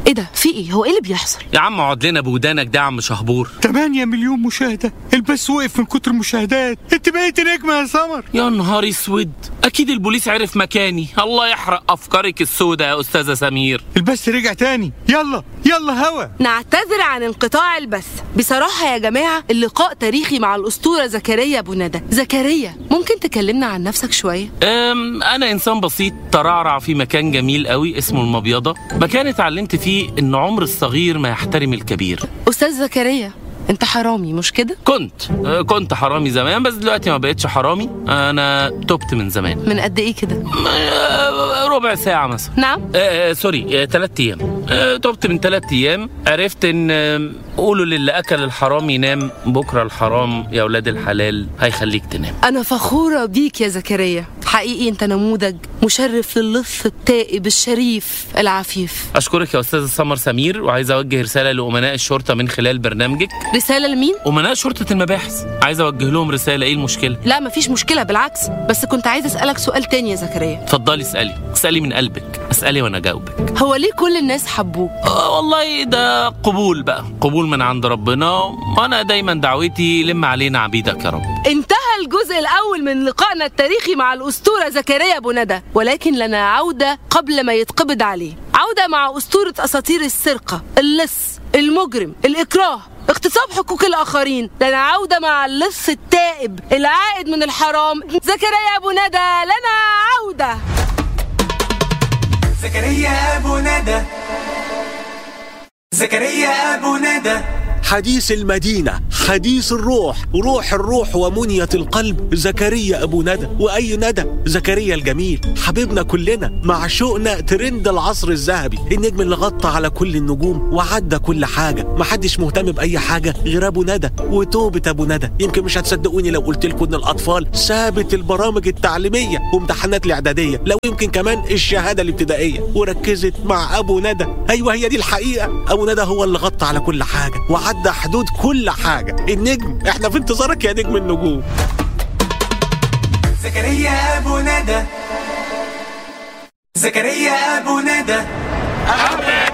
ايه ده في ايه هو ايه اللي بيحصل يا عم اقعد لنا بودانك ده يا عم شهبور 8 مليون مشاهدة البث وقف من كتر المشاهدات انت بقيت نجمة يا سمر يا نهار اسود اكيد البوليس عرف مكاني الله يحرق افكارك السوداء يا استاذه سمير البث رجع تاني يلا يلا هوا نعتذر عن انقطاع البث بصراحة يا جماعة اللقاء تاريخي مع الأسطورة زكريا أبو ندى زكريا ممكن تكلمنا عن نفسك شوية أم انا انسان بسيط ترعرع في مكان جميل قوي اسمه المبيضه مكان اتعلمت فيه ان عمر الصغير ما يحترم الكبير أستاذ زكريا أنت حرامي مش كده كنت أه، كنت حرامي زمان بس دلوقتي ما بقتش حرامي انا تبت من زمان من قد إيه كده أه، ربع ساعه مثلا نعم آه آه، سوري آه ثلاث ايام آه تبت من ثلاث ايام عرفت ان آه قولوا للي اكل الحرام ينام بكره الحرام يا اولاد الحلال هيخليك تنام أنا فخورة بيك يا زكريا حقيقي أنت نموذج مشرف للص التائب الشريف العفيف اشكرك يا استاذ سمر سمير وعايز اوجه رساله لامناء الشرطه من خلال برنامجك رسالة لمين؟ امناء شرطه المباحث عايز اوجه لهم رساله ايه المشكله لا مفيش مشكلة بالعكس بس كنت عايز أسألك سؤال تاني يا زكريا اتفضلي اسالي اسالي من قلبك اسالي وانا اجاوبك هو ليه كل الناس حبوك؟ آه والله ده قبول بقى قبول من عند ربنا وانا دايما دعوتي لم علينا عبيدك يا رب انتهى الجزء الأول من لقائنا التاريخي مع الأسطورة زكريا أبو ندى ولكن لنا عودة قبل ما يتقبض عليه عودة مع أسطورة أساطير السرقة اللص المجرم الإكراه اغتصاب حقوق الآخرين لنا عودة مع اللص التائب العائد من الحرام زكريا أبو ندى لنا عودة زكريا أبو ندى زكريا أبو ندى حديث المدينة حديث الروح روح الروح ومنية القلب زكريا أبو ندى وأي ندى زكريا الجميل حبيبنا كلنا معشوقنا ترند العصر الذهبي النجم اللي غطى على كل النجوم وعدى كل حاجة محدش مهتم بأي حاجة غير أبو ندى وتوبة أبو ندى يمكن مش هتصدقوني لو قلت لكم إن الأطفال سابت البرامج التعليمية وامتحانات الإعدادية لو يمكن كمان الشهادة الابتدائية وركزت مع أبو ندى أيوة هي دي الحقيقة أبو ندى هو اللي غطى على كل حاجة وعدى حدود كل حاجة النجم احنا في انتظارك يا نجم النجوم زكريا أبو ندى زكريا أبو ندى